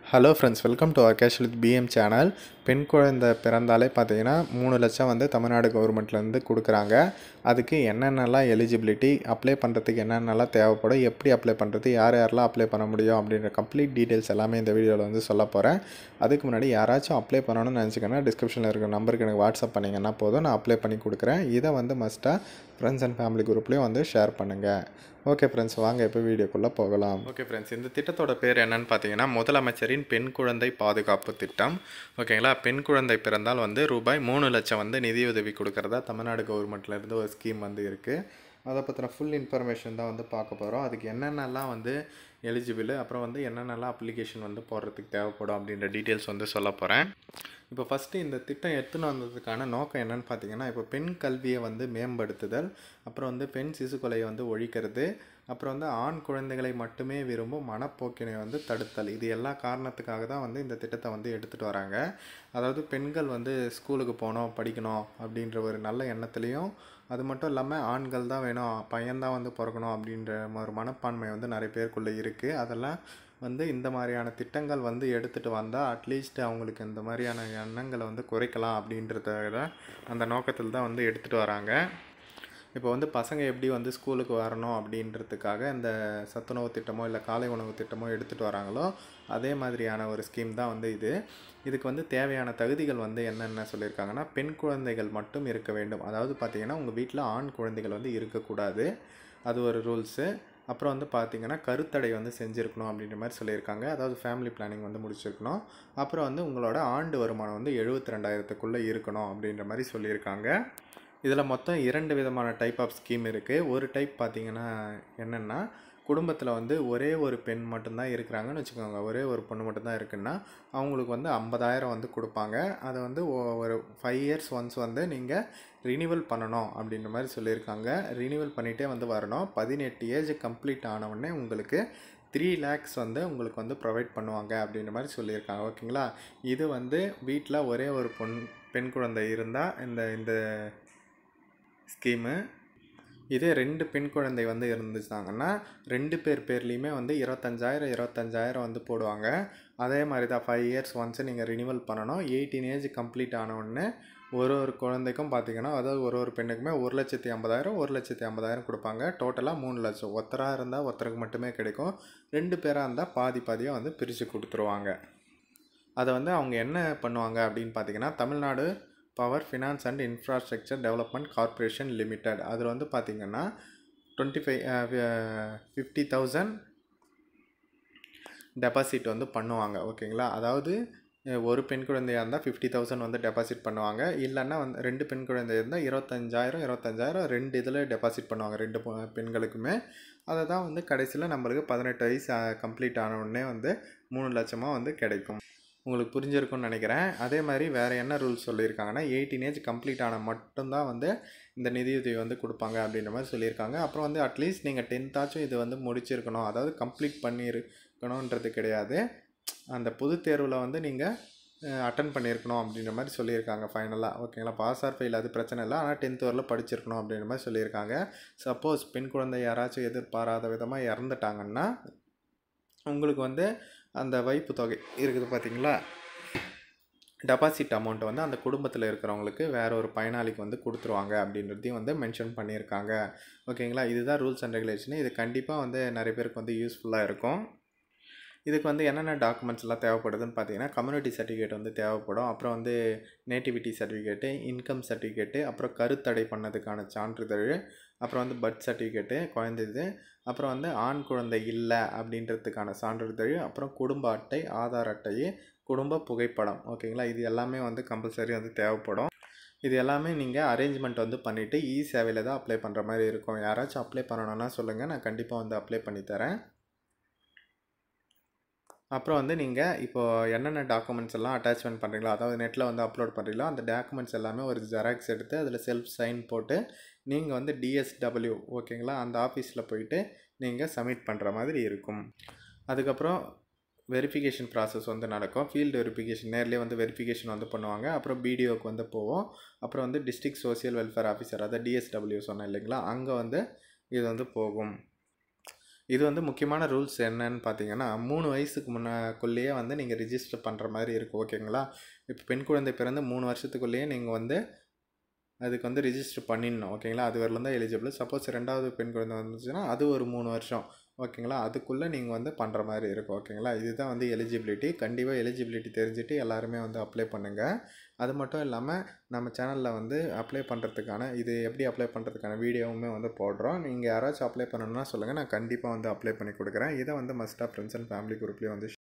hello friends welcome to our cash with PM channel பெண் குழந்தை பிறந்தாலே பார்த்தீங்கன்னா மூணு லட்சம் வந்து தமிழ்நாடு கவர்மெண்ட்லேருந்து கொடுக்குறாங்க அதுக்கு என்னென்னலாம் எலிஜிபிலிட்டி அப்ளை பண்ணுறதுக்கு என்னென்னலாம் தேவைப்படும் எப்படி அப்ளை பண்ணுறது யார் யாரெல்லாம் அப்ளை பண்ண முடியும் அப்படின்ற கம்ப்ளீட் டீட்டெயில்ஸ் எல்லாமே இந்த வீடியோவில் வந்து சொல்ல போகிறேன் அதுக்கு முன்னாடி யாராச்சும் அப்ளை பண்ணணும்னு நினச்சிங்கன்னா டிஸ்கிரிப்ஷனில் இருக்கிற நம்பருக்கு எனக்கு வாட்ஸ்அப் பண்ணிங்கன்னா போதும் நான் அப்ளை பண்ணி கொடுக்குறேன் இதை வந்து மஸ்ட்டாக ஃப்ரெண்ட்ஸ் அண்ட் ஃபேமிலி குரூப்லேயும் வந்து ஷேர் பண்ணுங்கள் ஓகே ஃப்ரெண்ட்ஸ் வாங்க இப்போ வீடியோக்குள்ளே போகலாம் ஓகே ஃப்ரெண்ட்ஸ் இந்த திட்டத்தோட பேர் என்னன்னு பார்த்தீங்கன்னா முதலமைச்சரின் பெண் குழந்தை பாதுகாப்பு திட்டம் ஓகேங்களா பெண் குழந்தை பிறந்தால் வந்து ரூபாய் மூணு லட்சம் வந்து நிதியுதவி கொடுக்கறதா தமிழ்நாடு கவர்மெண்ட்லேருந்து ஒரு ஸ்கீம் வந்து இருக்குது அதை பற்றின ஃபுல் இன்ஃபர்மேஷன் தான் வந்து பார்க்க போகிறோம் அதுக்கு என்னென்னலாம் வந்து எலிஜிபிள் அப்புறம் வந்து என்னென்னலாம் அப்ளிகேஷன் வந்து போடுறதுக்கு தேவைப்படும் அப்படின்ற டீட்டெயில்ஸ் வந்து சொல்ல போகிறேன் இப்போ ஃபஸ்ட்டு இந்த திட்டம் எடுத்துன்னு வந்ததுக்கான நோக்கம் என்னன்னு பார்த்தீங்கன்னா இப்போ பெண் கல்வியை வந்து மேம்படுத்துதல் அப்புறம் வந்து பெண் சிசு கொலையை வந்து ஒழிக்கிறது அப்புறம் வந்து ஆண் குழந்தைகளை மட்டுமே விரும்பும் மனப்போக்கினை வந்து தடுத்தல் இது எல்லா காரணத்துக்காக தான் வந்து இந்த திட்டத்தை வந்து எடுத்துகிட்டு வராங்க அதாவது பெண்கள் வந்து ஸ்கூலுக்கு போகணும் படிக்கணும் அப்படின்ற ஒரு நல்ல எண்ணத்துலேயும் அது மட்டும் இல்லாமல் ஆண்கள் தான் வேணும் பையன்தான் வந்து பிறக்கணும் அப்படின்ற ஒரு மனப்பான்மை வந்து நிறைய பேருக்குள்ளே இருக்குது அதெல்லாம் வந்து இந்த மாதிரியான திட்டங்கள் வந்து எடுத்துகிட்டு வந்தால் அட்லீஸ்ட் அவங்களுக்கு இந்த மாதிரியான எண்ணங்களை வந்து குறைக்கலாம் அப்படின்றத அந்த நோக்கத்தில் தான் வந்து எடுத்துகிட்டு வராங்க இப்போ வந்து பசங்க எப்படி வந்து ஸ்கூலுக்கு வரணும் அப்படின்றதுக்காக இந்த சத்துணவு திட்டமோ இல்லை காலை உணவு திட்டமோ எடுத்துகிட்டு வராங்களோ அதே மாதிரியான ஒரு ஸ்கீம் தான் வந்து இது இதுக்கு வந்து தேவையான தகுதிகள் வந்து என்னென்ன சொல்லியிருக்காங்கன்னா பெண் குழந்தைகள் மட்டும் இருக்க வேண்டும் அதாவது பார்த்திங்கன்னா உங்கள் வீட்டில் ஆண் குழந்தைகள் வந்து இருக்கக்கூடாது அது ஒரு ரூல்ஸு அப்புறம் வந்து பார்த்திங்கன்னா கருத்தடை வந்து செஞ்சுருக்கணும் அப்படின்ற மாதிரி சொல்லியிருக்காங்க அதாவது ஃபேமிலி பிளானிங் வந்து முடிச்சிருக்கணும் அப்புறம் வந்து உங்களோட ஆண்டு வருமானம் வந்து எழுபத்தி ரெண்டாயிரத்துக்குள்ளே இருக்கணும் அப்படின்ற மாதிரி சொல்லியிருக்காங்க இதில் மொத்தம் இரண்டு விதமான டைப் ஆஃப் ஸ்கீம் இருக்குது ஒரு டைப் பார்த்திங்கன்னா என்னென்னா குடும்பத்தில் வந்து ஒரே ஒரு பெண் மட்டும்தான் இருக்கிறாங்கன்னு வச்சுக்கோங்க ஒரே ஒரு பொண்ணு மட்டும்தான் இருக்குன்னா அவங்களுக்கு வந்து ஐம்பதாயிரம் வந்து கொடுப்பாங்க அதை வந்து ஒரு ஃபைவ் இயர்ஸ் ஒன்ஸ் வந்து நீங்கள் ரினிவல் பண்ணணும் அப்படின்ற மாதிரி சொல்லியிருக்காங்க ரினிவல் பண்ணிகிட்டே வந்து வரணும் பதினெட்டு ஏஜ் கம்ப்ளீட் ஆனவுடனே உங்களுக்கு த்ரீ லேக்ஸ் வந்து உங்களுக்கு வந்து ப்ரொவைட் பண்ணுவாங்க அப்படின்ற மாதிரி சொல்லியிருக்காங்க ஓகேங்களா இது வந்து வீட்டில் ஒரே ஒரு பொன் பெண் குழந்தை இருந்தால் இந்த இந்த ஸ்கீமு இதே ரெண்டு பெண் குழந்தை வந்து இருந்துச்சாங்கன்னா ரெண்டு பேர் பேர்லேயுமே வந்து இருபத்தஞ்சாயிரம் இருபத்தஞ்சாயிரம் வந்து போடுவாங்க அதே மாதிரி தான் ஃபைவ் இயர்ஸ் ஒன்ஸு நீங்கள் ரினிவல் பண்ணணும் எயிட்டீன் ஏஜ் கம்ப்ளீட் ஆனவுடனே ஒரு ஒரு குழந்தைக்கும் பார்த்தீங்கன்னா அதாவது ஒரு ஒரு பெண்ணுக்குமே ஒரு லட்சத்தி ஐம்பதாயிரம் ஒரு லட்சத்தி ஐம்பதாயிரம் கொடுப்பாங்க டோட்டலாக மூணு லட்சம் ஒருத்தராக இருந்தால் ஒருத்தருக்கு மட்டுமே கிடைக்கும் ரெண்டு பேராக இருந்தால் பாதி பாதியாக வந்து பிரித்து கொடுத்துருவாங்க அதை வந்து அவங்க என்ன பண்ணுவாங்க அப்படின்னு பார்த்தீங்கன்னா Tamil Nadu power finance and infrastructure development corporation limited அதில் வந்து பார்த்திங்கன்னா twenty five fifty thousand deposit வந்து பண்ணுவாங்க ஓகேங்களா அதாவது ஒரு பெண் குழந்தையாக இருந்தால் ஃபிஃப்டி தௌசண்ட் வந்து டெபாசிட் பண்ணுவாங்க இல்லைன்னா வந்து ரெண்டு பெண் குழந்தை இருந்தால் இருபத்தஞ்சாயிரம் இருபத்தஞ்சாயிரம் ரெண்டு இதில் டெபாசிட் பண்ணுவாங்க ரெண்டு பெண்களுக்குமே அதை தான் வந்து கடைசியில் நம்மளுக்கு பதினெட்டு வயசு கம்ப்ளீட் ஆன உடனே வந்து மூணு லட்சமாக வந்து கிடைக்கும் உங்களுக்கு புரிஞ்சிருக்கும்னு நினைக்கிறேன் அதே மாதிரி வேறு என்ன ரூல்ஸ் சொல்லியிருக்காங்கன்னா எயிட்டீன் ஏஜ் கம்ப்ளீட் ஆனால் மட்டும்தான் வந்து இந்த நிதியுதவி வந்து கொடுப்பாங்க அப்படின்ற மாதிரி சொல்லியிருக்காங்க அப்புறம் வந்து அட்லீஸ்ட் நீங்கள் டென்த்தாச்சும் இது வந்து முடிச்சிருக்கணும் அதாவது கம்ப்ளீட் பண்ணியிருக்கணுன்றது கிடையாது அந்த பொது தேர்வில் வந்து நீங்கள் அட்டன் பண்ணியிருக்கணும் அப்படின்ற மாதிரி சொல்லியிருக்காங்க ஃபைனலாக ஓகேங்களா பாஸ் ஆர் ஃபெயில் அது பிரச்சனை இல்லை ஆனால் டென்த் வரல படிச்சிருக்கணும் அப்படின்ற மாதிரி சொல்லியிருக்காங்க சப்போஸ் பெண் குழந்தை யாராச்சும் எதிர்பாராத விதமாக இறந்துட்டாங்கன்னா உங்களுக்கு வந்து அந்த வைப்பு தொகை இருக்குது பார்த்தீங்களா டெபாசிட் அமௌண்ட்டை வந்து அந்த குடும்பத்தில் இருக்கிறவங்களுக்கு வேற ஒரு பயனாளிக்கு வந்து கொடுத்துருவாங்க அப்படின்றதையும் வந்து மென்ஷன் பண்ணியிருக்காங்க ஓகேங்களா இதுதான் ரூல்ஸ் அண்ட் ரெகுலேஷன் இது கண்டிப்பாக வந்து நிறைய பேருக்கு வந்து யூஸ்ஃபுல்லாக இருக்கும் இதுக்கு வந்து என்னென்ன டாக்குமெண்ட்ஸ் எல்லாம் தேவைப்படுதுன்னு பார்த்தீங்கன்னா கம்யூனிட்டி சர்டிஃபிகேட் வந்து தேவைப்படும் அப்புறம் வந்து நேட்டிவிட்டி சர்டிஃபிகேட்டு இன்கம் சர்டிஃபிகேட்டு அப்புறம் கருத்தடை பண்ணதுக்கான சான்றிதழ் அப்புறம் வந்து பர்த் சர்டிஃபிகேட்டு குழந்தைது அப்புறம் வந்து ஆண் குழந்தை இல்லை அப்படின்றதுக்கான சான்றிதழ் அப்புறம் குடும்ப அட்டை ஆதார் அட்டை குடும்ப புகைப்படம் ஓகேங்களா இது எல்லாமே வந்து கம்பல்சரி வந்து தேவைப்படும் இது எல்லாமே நீங்கள் அரேஞ்ச்மெண்ட் வந்து பண்ணிவிட்டு இ சேவையில் தான் அப்ளை பண்ணுற மாதிரி இருக்கும் யாராச்சும் அப்ளை பண்ணணுன்னா சொல்லுங்கள் நான் கண்டிப்பாக வந்து அப்ளை பண்ணி தரேன் அப்புறம் வந்து நீங்கள் இப்போது என்னென்ன டாக்குமெண்ட்ஸ் எல்லாம் அட்டாச்மெண்ட் பண்ணுறீங்களோ அதாவது நெட்டில் வந்து அப்லோட் பண்ணுறீங்களோ அந்த டாக்குமெண்ட்ஸ் எல்லாமே ஒரு ஜெராக்ஸ் எடுத்து அதில் செல்ஃப் சைன் போட்டு நீங்கள் வந்து டிஎஸ்டபிள்யூ ஓகேங்களா அந்த ஆஃபீஸில் போயிட்டு நீங்கள் சப்மிட் பண்ணுற மாதிரி இருக்கும் அதுக்கப்புறம் வெரிஃபிகேஷன் ப்ராசஸ் வந்து நடக்கும் ஃபீல்டு வெரிஃபிகேஷன் நேர்லேயே வந்து வெரிஃபிகேஷன் வந்து பண்ணுவாங்க அப்புறம் பிடிஓக்கு வந்து போவோம் அப்புறம் வந்து டிஸ்ட்ரிக்ட் சோசியல் வெல்ஃபேர் ஆஃபீஸர் அதாவது டிஎஸ்டபிள்யூ சொன்னேன் இல்லைங்களா அங்கே வந்து இது வந்து போகும் இது வந்து முக்கியமான ரூல்ஸ் என்னன்னு பார்த்தீங்கன்னா மூணு வயசுக்கு முன்னக்குள்ளேயே வந்து நீங்கள் ரிஜிஸ்டர் பண்ணுற மாதிரி இருக்கும் ஓகேங்களா இப்போ பெண் குழந்தை பிறந்து மூணு வருஷத்துக்குள்ளேயே நீங்கள் வந்து அதுக்கு வந்து ரிஜிஸ்டர் பண்ணிடணும் ஓகேங்களா அது வரலாம் தான் எலிஜிபிள் சப்போஸ் ரெண்டாவது பெண் குழந்தை வந்துச்சுன்னா அது ஒரு மூணு வருஷம் ஓகேங்களா அதுக்குள்ளே நீங்கள் வந்து பண்ணுற மாதிரி இருக்கும் ஓகேங்களா இதுதான் வந்து எலிஜிபிலிட்டி கண்டிப்பாக எலிஜிபிலிட்டி தெரிஞ்சுட்டு எல்லாருமே வந்து அப்ளை பண்ணுங்கள் அது மட்டும் இல்லாமல் நம்ம சேனலில் வந்து அப்ளை பண்ணுறதுக்கான இது எப்படி அப்ளை பண்ணுறதுக்கான வீடியோவுமே வந்து போடுறோம் நீங்கள் யாராச்சும் அப்ளை பண்ணணும்னா சொல்லுங்கள் நான் கண்டிப்பாக வந்து அப்ளை பண்ணி கொடுக்குறேன் இதை வந்து மஸ்ட்டாக ஃப்ரெண்ட்ஸ் அண்ட் ஃபேமிலி குரூப்லேயே வந்து